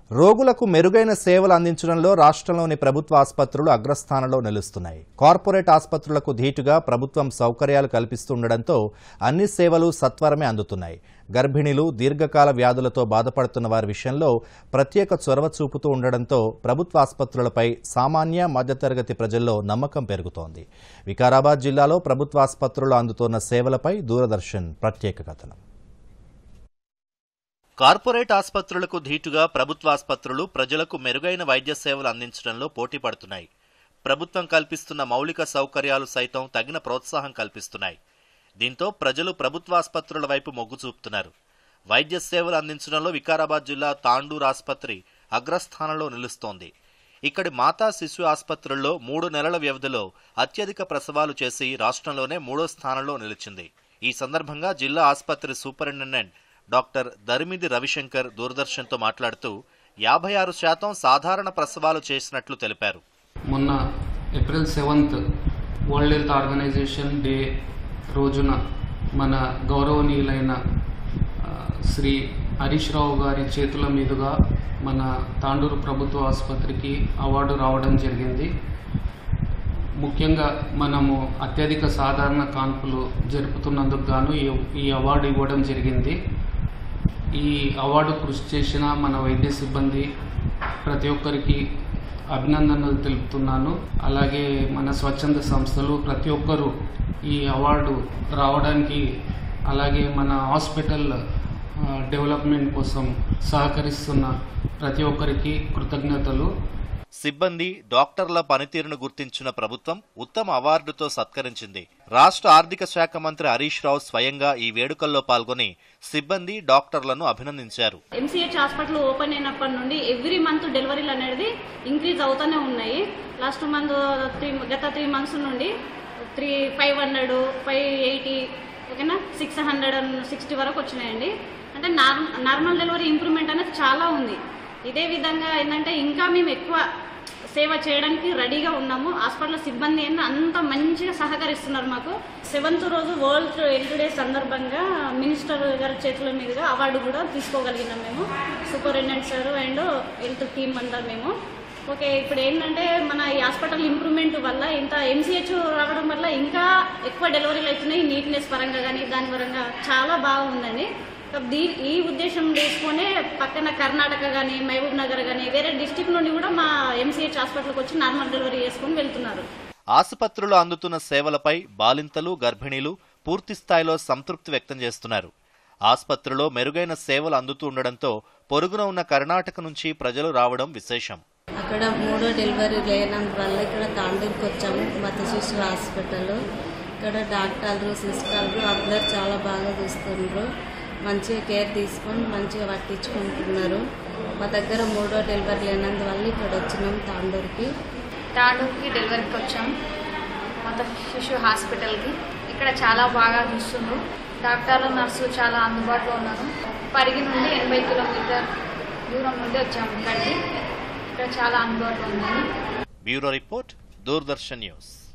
రోగులకు మెరుగైన సేవలు అందించడంలో రాష్ట్రంలోని ప్రభుత్వ ఆసుపత్రులు అగ్రస్థానంలో నిలుస్తున్నాయి కార్పొరేట్ ఆసుపత్రులకు ధీటుగా ప్రభుత్వం సౌకర్యాలు కల్పిస్తుండటంతో అన్ని సేవలు సత్వరమే అందుతున్నాయి గర్భిణీలు దీర్ఘకాల వ్యాధులతో బాధపడుతున్న వారి విషయంలో ప్రత్యేక చొరవ చూపుతూ ఉండడంతో ప్రభుత్వ ఆసుపత్రులపై సామాన్య మధ్యతరగతి ప్రజల్లో నమ్మకం పెరుగుతోంది వికారాబాద్ జిల్లాలో ప్రభుత్వ ఆసుపత్రుల్లో అందుతోన్న సేవలపై దూరదర్శన్ ప్రత్యేక కథనం కార్పొరేట్ ఆసుపత్రులకు ధీటుగా ప్రభుత్వ ఆసుపత్రులు ప్రజలకు మెరుగైన వైద్య సేవలు అందించడంలో పోటీ పడుతున్నాయి ప్రభుత్వం కల్పిస్తున్న మౌలిక సౌకర్యాలు సైతం తగిన ప్రోత్సాహం కల్పిస్తున్నాయి దీంతో ప్రజలు ప్రభుత్వ ఆసుపత్రుల వైపు మొగ్గు చూపుతున్నారు వైద్య సేవలు అందించడంలో వికారాబాద్ జిల్లా తాండూర్ ఆసుపత్రి అగ్రస్థానంలో నిలుస్తోంది ఇక్కడి మాతా శిశు ఆసుపత్రుల్లో మూడు నెలల వ్యవధిలో అత్యధిక ప్రసవాలు చేసి రాష్ట్రంలోనే మూడో స్థానంలో నిలిచింది ఈ సందర్భంగా జిల్లా ఆసుపత్రి సూపరింటెండెంట్ డాక్టర్ దరిమిది రవిశంకర్ దూరదర్శన్తో మాట్లాడుతూ యాభై ఆరు శాతం సాధారణ ప్రసవాలు చేసినట్లు తెలిపారు మొన్న April seventh world health organization day రోజున మన గౌరవనీయులైన ఆ, శ్రీ హరీష్ రావు గారి చేతుల మీదుగా మన తాండూరు ప్రభుత్వ ఆసుపత్రికి అవార్డు రావడం జరిగింది ముఖ్యంగా మనము అత్యధిక సాధారణ కాన్పులు జరుపుతున్నందుకు గాను ఈ ఈ అవార్డు ఇవ్వడం జరిగింది ఈ అవార్డు కృషి చేసిన మన వైద్య సిబ్బంది ప్రతి ఒక్కరికి అభినందనలు తెలుపుతున్నాను అలాగే మన స్వచ్ఛంద సంస్థలు ప్రతి ఒక్కరూ ఈ అవార్డు రావడానికి అలాగే మన హాస్పిటల్ ఆ, డెవలప్మెంట్ కోసం సహకరిస్తున్న ప్రతి ఒక్కరికి కృతజ్ఞతలు సిబ్బంది డాక్టర్ల పనితీరును గుర్తించిన ప్రభుత్వం ఉత్తమ అవార్డుతో సత్కరించింది రాష్ట్ర ఆర్థిక శాఖ మంత్రి హరీష్ రావు స్వయంగా ఈ వేడుకల్లో పాల్గొని సిబ్బంది డాక్టర్లను అభినందించారు ఎంసీహెచ్ హాస్పిటల్ ఓపెన్ అయినప్పటి నుండి ఎవ్రీ మంత్ డెలివరీలు అనేది ఇంక్రీజ్ అవుతూనే ఉన్నాయి లాస్ట్ మంత్ త్రీ గత త్రీ మంత్స్ నుండి three five hundred five eighty ఓకేనా సిక్స్ హండ్రెడ్ అండ్ సిక్స్టీ వరకు వచ్చినాయండి అంటే నార్మ్ నార్మల్ డెలివరీ ఇంప్రూవ్మెంట్ అనేది చాలా ఉంది ఇదే విధంగా ఏంటంటే ఇంకా మేము ఎక్కువ సేవ చేయడానికి రెడీగా ఉన్నాము హాస్పిటల్ సిబ్బంది ఏంటో అంత మంచిగా సహకరిస్తున్నారు మాకు సెవెంత్ రోజు వరల్డ్ హెల్త్ డే సందర్భంగా మినిస్టర్ గారి చేతుల మీదుగా అవార్డు కూడా తీసుకోగలిగినాం మేము superintendent sir and health team అంతా మేము ఓకే ఇప్పుడు ఏంటంటే మన ఈ హాస్పిటల్ ఇంప్రూవ్మెంట్ వల్ల ఇంత ఎంసీహెచ్ రావడం వల్ల ఇంకా ఎక్కువ డెలివరీలు అవుతున్నాయి నీట్నెస్ పరంగా కానీ దాని పరంగా చాలా బాగుందండి దీ ఈ ఉద్దేశం తీసుకునే పక్కన కర్ణాటక కానీ మహబూబ్ నగర్ కానీ వేరే డిస్టిక్ నుండి కూడా మా ఎంసీహెచ్ హాస్పిటల్కి వచ్చి నార్మల్ డెలివరీ చేసుకుని వెళ్తున్నారు ఆసుపత్రులు అందుతున్న సేవలపై బాలింతలు గర్భిణీలు పూర్తి స్థాయిలో సంతృప్తి వ్యక్తం చేస్తున్నారు ఆసుపత్రిలో మెరుగైన సేవలు అందుతూ ఉండడంతో పొరుగున ఉన్న కర్ణాటక నుంచి ప్రజలు రావడం విశేషం అక్కడ మూడో డెలివరీ లేనందువల్ల ఇక్కడ తాండూరుకి వచ్చాము మత శిశు హాస్పిటల్ ఇక్కడ డాక్టర్లు సిస్టర్లు అందరు చాలా బాగా చూస్తున్నారు మంచిగా కేర్ తీసుకొని మంచిగా పట్టించుకుంటున్నారు మా దగ్గర మూడో డెలివరీ లేనందువల్ల ఇక్కడ వచ్చినాం తాండూరుకి తాండూరుకి డెలివరీకి వచ్చాం మొత్తం శిశు హాస్పిటల్కి ఇక్కడ చాలా బాగా చూస్తుండ్రు డాక్టర్లు నర్సులు చాలా అందుబాటులో ఉన్నారు పరిగి నుండి ఎనభై కిలోమీటర్ దూరం నుండి వచ్చాము ఇక్కడికి ఇక్కడ చాలా అందుబాటులో ఉన్నాయి బ్యూరో రిపోర్ట్ దూరదర్శన్ న్యూస్